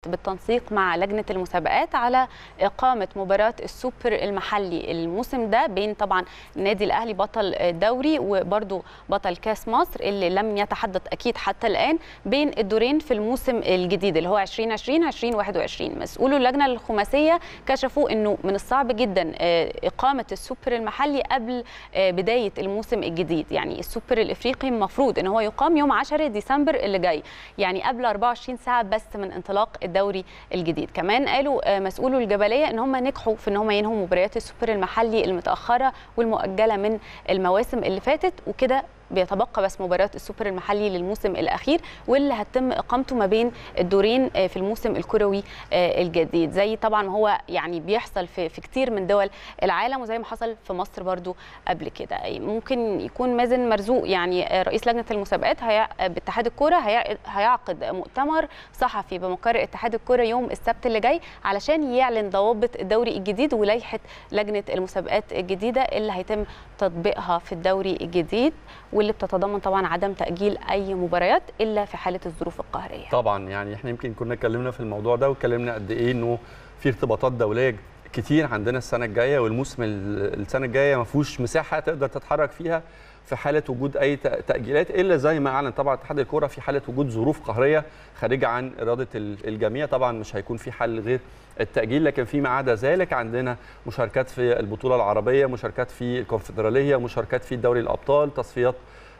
بالتنسيق مع لجنه المسابقات على اقامه مباراه السوبر المحلي الموسم ده بين طبعا النادي الاهلي بطل الدوري وبرده بطل كاس مصر اللي لم يتحدث اكيد حتى الان بين الدورين في الموسم الجديد اللي هو 2020 2021 مسؤولو اللجنه الخماسيه كشفوا انه من الصعب جدا اقامه السوبر المحلي قبل بدايه الموسم الجديد يعني السوبر الافريقي المفروض ان هو يقام يوم 10 ديسمبر اللي جاي يعني قبل 24 ساعه بس من انطلاق الدوري الجديد كمان قالوا مسؤولو الجبليه ان هم نجحوا في ان هم ينهوا مباريات السوبر المحلي المتاخره والمؤجله من المواسم اللي فاتت وكده بيتبقى بس مباراه السوبر المحلي للموسم الاخير واللي هتتم اقامته ما بين الدورين في الموسم الكروي الجديد زي طبعا ما هو يعني بيحصل في, في كتير من دول العالم وزي ما حصل في مصر برضو قبل كده ممكن يكون مازن مرزوق يعني رئيس لجنه المسابقات هي باتحاد الكوره هي هيعقد مؤتمر صحفي بمقر اتحاد الكوره يوم السبت اللي جاي علشان يعلن ضوابط الدوري الجديد ولائحه لجنه المسابقات الجديده اللي هيتم تطبيقها في الدوري الجديد واللي بتتضمن طبعا عدم تاجيل اي مباريات الا في حاله الظروف القهريه. طبعا يعني احنا يمكن كنا اتكلمنا في الموضوع ده واتكلمنا قد ايه انه في ارتباطات دوليه كتير عندنا السنه الجايه والموسم السنه الجايه ما فيهوش مساحه تقدر تتحرك فيها في حاله وجود اي تاجيلات الا زي ما اعلن طبعا اتحاد الكوره في حاله وجود ظروف قهريه خارجه عن اراده الجميع طبعا مش هيكون في حل غير التاجيل لكن فيما عدا ذلك عندنا مشاركات في البطوله العربيه مشاركات في الكونفدراليه مشاركات في دوري الابطال تصفيات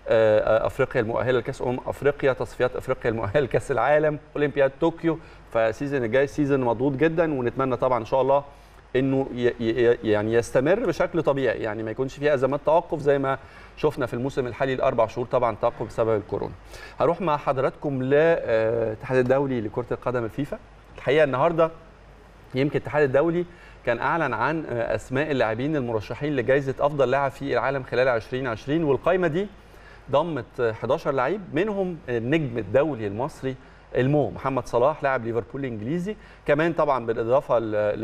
افريقيا المؤهله لكاس امم افريقيا تصفيات افريقيا المؤهله لكاس العالم اولمبياد طوكيو فالسيزون الجاي سيزون مضغوط جدا ونتمنى طبعا ان شاء الله انه يعني يستمر بشكل طبيعي يعني ما يكونش فيه ازمات توقف زي ما شفنا في الموسم الحالي الاربع شهور طبعا توقف بسبب الكورونا. هروح مع حضراتكم للاتحاد الدولي لكره القدم الفيفا. الحقيقه النهارده يمكن الاتحاد الدولي كان اعلن عن اسماء اللاعبين المرشحين لجائزه افضل لاعب في العالم خلال 2020 والقائمه دي ضمت 11 لعيب منهم النجم الدولي المصري المو محمد صلاح لاعب ليفربول الانجليزي كمان طبعا بالاضافه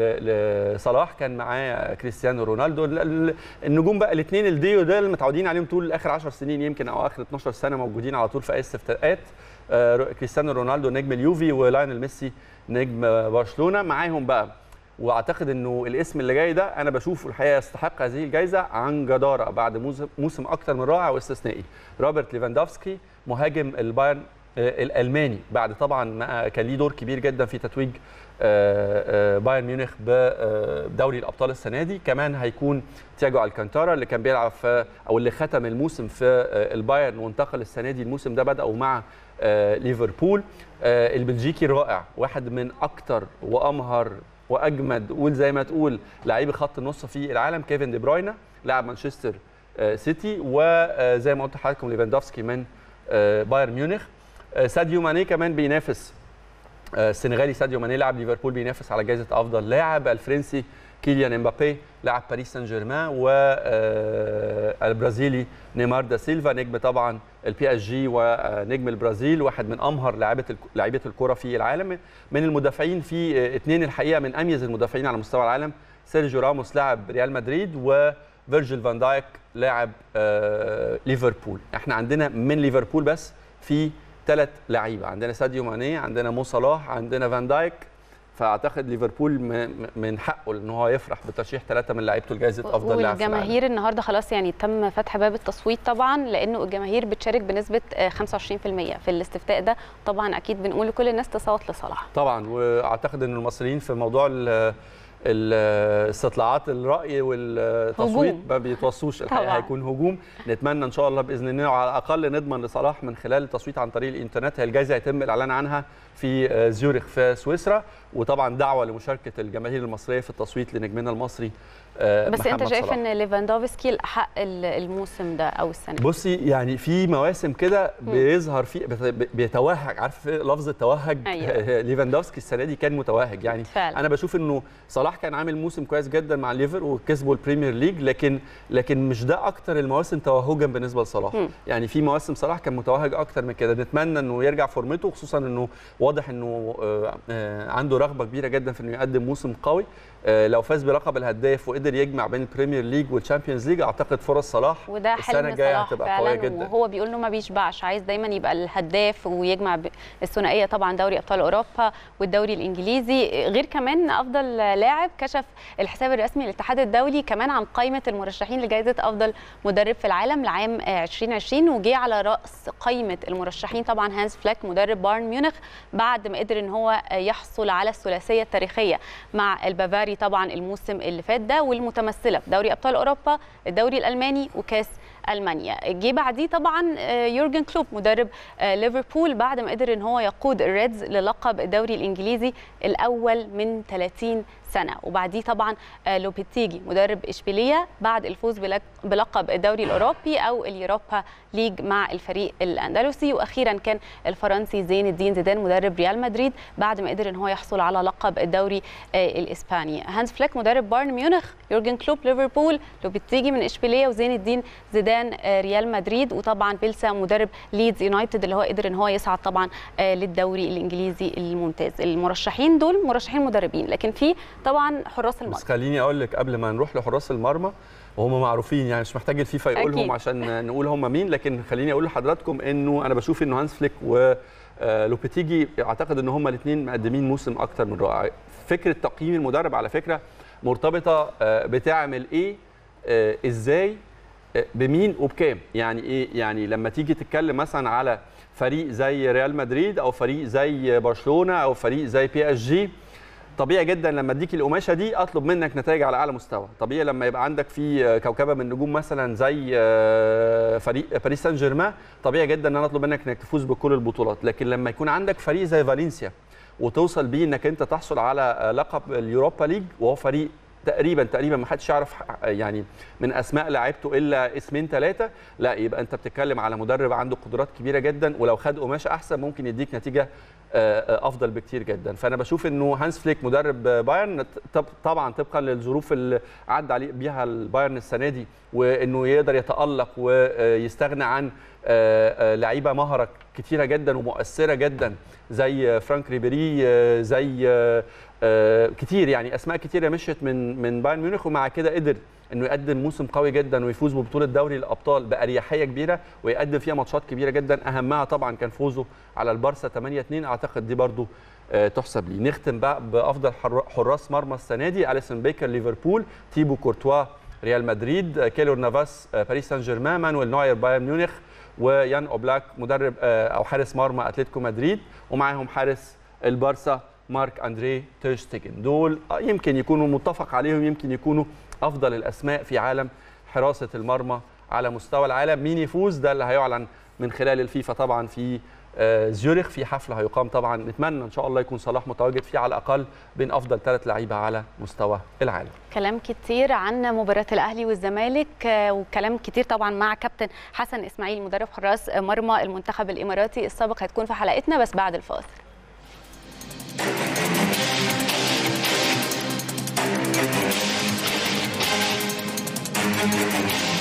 لصلاح كان معاه كريستيانو رونالدو النجوم بقى الاثنين الديو ده اللي متعودين عليهم طول اخر 10 سنين يمكن او اخر 12 سنه موجودين على طول في اي استفتاءات كريستيانو رونالدو نجم اليوفي ولايونيل ميسي نجم برشلونه معاهم بقى واعتقد انه الاسم اللي جاي ده انا بشوفه الحقيقه يستحق هذه الجائزه عن جداره بعد موسم اكثر من رائع واستثنائي روبرت ليفاندوفسكي مهاجم البايرن الالماني بعد طبعا ما كان ليه دور كبير جدا في تتويج بايرن ميونخ بدوري الابطال السنه دي كمان هيكون تياجو الكانتارا اللي كان بيلعب في او اللي ختم الموسم في البايرن وانتقل السنه دي الموسم ده بداوا مع ليفربول البلجيكي الرائع واحد من اكثر وامهر واجمد قول زي ما تقول لعيب خط النص في العالم كيفن دي بروينا لاعب مانشستر سيتي وزي ما قلت لحضراتكم ليفاندوفسكي من بايرن ميونخ ساديو ماني كمان بينافس السنغالي ساديو ماني لاعب ليفربول بينافس على جائزه افضل لاعب الفرنسي كيليان امبابي لاعب باريس سان جيرمان والبرازيلي نيمار دا سيلفا نجم طبعا البي اس جي ونجم البرازيل واحد من امهر لاعيبه لاعيبه الكره في العالم من المدافعين في اثنين الحقيقه من اميز المدافعين على مستوى العالم سيرجيو راموس لاعب ريال مدريد وفيرجيل فان دايك لاعب ليفربول احنا عندنا من ليفربول بس في ثلاث لعيبه عندنا ساديو ماني عندنا مو صلاح عندنا فان دايك فاعتقد ليفربول من حقه ان هو يفرح بترشيح ثلاثه من لعيبته لجائزه افضل لاعب والجماهير النهارده خلاص يعني تم فتح باب التصويت طبعا لانه الجماهير بتشارك بنسبه 25% في الاستفتاء ده طبعا اكيد بنقول لكل الناس تصوت لصلاح طبعا واعتقد ان المصريين في موضوع الاستطلاعات الراي والتصويت ما بيتوصوش الحقيقه هيكون هجوم نتمنى ان شاء الله باذن الله على الاقل نضمن لصلاح من خلال التصويت عن طريق الانترنت هي الجائزه هيتم الاعلان عنها في زيورخ في سويسرا وطبعا دعوه لمشاركه الجماهير المصريه في التصويت لنجمنا المصري بس انت شايف صلاح. ان ليفاندوفسكي الاحق الموسم ده او السنه بصي يعني في مواسم كده بيظهر في بيتوهج عارف لفظ التوهج أيوة. ليفاندوفسكي السنه دي كان متوهج يعني فعلا. انا بشوف انه صلاح كان عامل موسم كويس جدا مع ليفر وكسبوا البريمير ليج لكن لكن مش ده اكتر المواسم توهجا بالنسبه لصلاح م. يعني في مواسم صلاح كان متوهج اكتر من كده نتمنى انه يرجع فورمته خصوصا انه واضح انه عنده رغبه كبيره جدا في انه يقدم موسم قوي لو فاز بلقب الهداف وقدر يجمع بين البريمير ليج والشامبيونز ليج اعتقد فرص صلاح وده السنه الجايه هتبقى قويه جدا وهو بيقول انه ما بيشبعش عايز دايما يبقى الهداف ويجمع الثنائيه طبعا دوري ابطال اوروبا والدوري الانجليزي غير كمان افضل لاعب كشف الحساب الرسمي للاتحاد الدولي كمان عن قائمه المرشحين لجائزه افضل مدرب في العالم لعام 2020 وجه على راس قائمه المرشحين طبعا هانز فليك مدرب بايرن ميونخ بعد ما قدر ان هو يحصل على الثلاثيه التاريخيه مع البافاري طبعا الموسم اللي فات ده والمتمثله في دوري ابطال اوروبا الدوري الالماني وكاس المانيا جه بعديه طبعا يورجن كلوب مدرب ليفربول بعد ما قدر ان هو يقود الريدز للقب الدوري الانجليزي الاول من 30 سنه وبعديه طبعا لوبيتيجي مدرب اشبيليه بعد الفوز بلقب الدوري الاوروبي او اليوروبا ليج مع الفريق الاندلسي واخيرا كان الفرنسي زين الدين زيدان مدرب ريال مدريد بعد ما قدر ان هو يحصل على لقب الدوري الاسباني هانز فليك مدرب بايرن ميونخ يورجن كلوب ليفربول لوبيتيجي من اشبيليه وزين الدين زيدان ريال مدريد وطبعا بيلسا مدرب ليدز يونايتد اللي هو قدر ان هو يصعد طبعا للدوري الانجليزي الممتاز المرشحين دول مرشحين مدربين لكن في طبعا حراس المرمى بس خليني اقول لك قبل ما نروح لحراس المرمى وهم معروفين يعني مش محتاج الفيفا يقولهم أكيد. عشان نقول هم مين لكن خليني اقول لحضراتكم انه انا بشوف انه هانس فليك و لوبيتيجي اعتقد ان هم الاثنين مقدمين موسم اكتر من رائع فكره تقييم المدرب على فكره مرتبطه بتعمل ايه ازاي بمين وبكام يعني ايه يعني لما تيجي تتكلم مثلا على فريق زي ريال مدريد او فريق زي برشلونه او فريق زي بي اس جي طبيعي جدا لما اديك القماشه دي اطلب منك نتائج على اعلى مستوى طبيعي لما يبقى عندك في كوكبه من النجوم مثلا زي فريق باريس سان جيرمان طبيعي جدا ان انا اطلب منك انك تفوز بكل البطولات لكن لما يكون عندك فريق زي فالنسيا وتوصل بيه انك انت تحصل على لقب اليوروبا ليج وهو فريق تقريبا تقريبا ما حدش يعرف يعني من اسماء لعيبته الا اسمين ثلاثه لا يبقى انت بتتكلم على مدرب عنده قدرات كبيره جدا ولو خد قماشه احسن ممكن يديك نتيجه افضل بكتير جدا فانا بشوف انه هانس فليك مدرب بايرن طبعا طبقا للظروف اللي عدى عليه بيها البايرن السنه دي وانه يقدر يتالق ويستغنى عن لعيبه مهره كتيره جدا ومؤثره جدا زي فرانك ريبيري زي كتير يعني اسماء كتيره مشيت من من بايرن ميونخ ومع كده قدر انه يقدم موسم قوي جدا ويفوز ببطوله دوري الابطال باريحيه كبيره ويقدم فيها ماتشات كبيره جدا اهمها طبعا كان فوزه على البارسا 8 2 اعتقد دي برضو تحسب لي نختم بقى بافضل حراس مرمى السنه دي اليسون بيكر ليفربول تيبو كورتوا ريال مدريد كيلور نافاس باريس سان جيرمان مانويل نوير بايرن ميونخ ويان اوبلاك مدرب او حارس مرمى اتلتيكو مدريد ومعاهم حارس البارسا مارك اندري تيرشتيجن دول يمكن يكونوا متفق عليهم يمكن يكونوا افضل الاسماء في عالم حراسه المرمى على مستوى العالم مين يفوز ده اللي هيعلن من خلال الفيفا طبعا في زيورخ في حفله هيقام طبعا نتمنى ان شاء الله يكون صلاح متواجد فيه على الاقل بين افضل ثلاث لعيبه على مستوى العالم كلام كتير عن مباراه الاهلي والزمالك وكلام كتير طبعا مع كابتن حسن اسماعيل مدرب حراس مرمى المنتخب الاماراتي السابق هتكون في حلقتنا بس بعد الفاصل Thank you.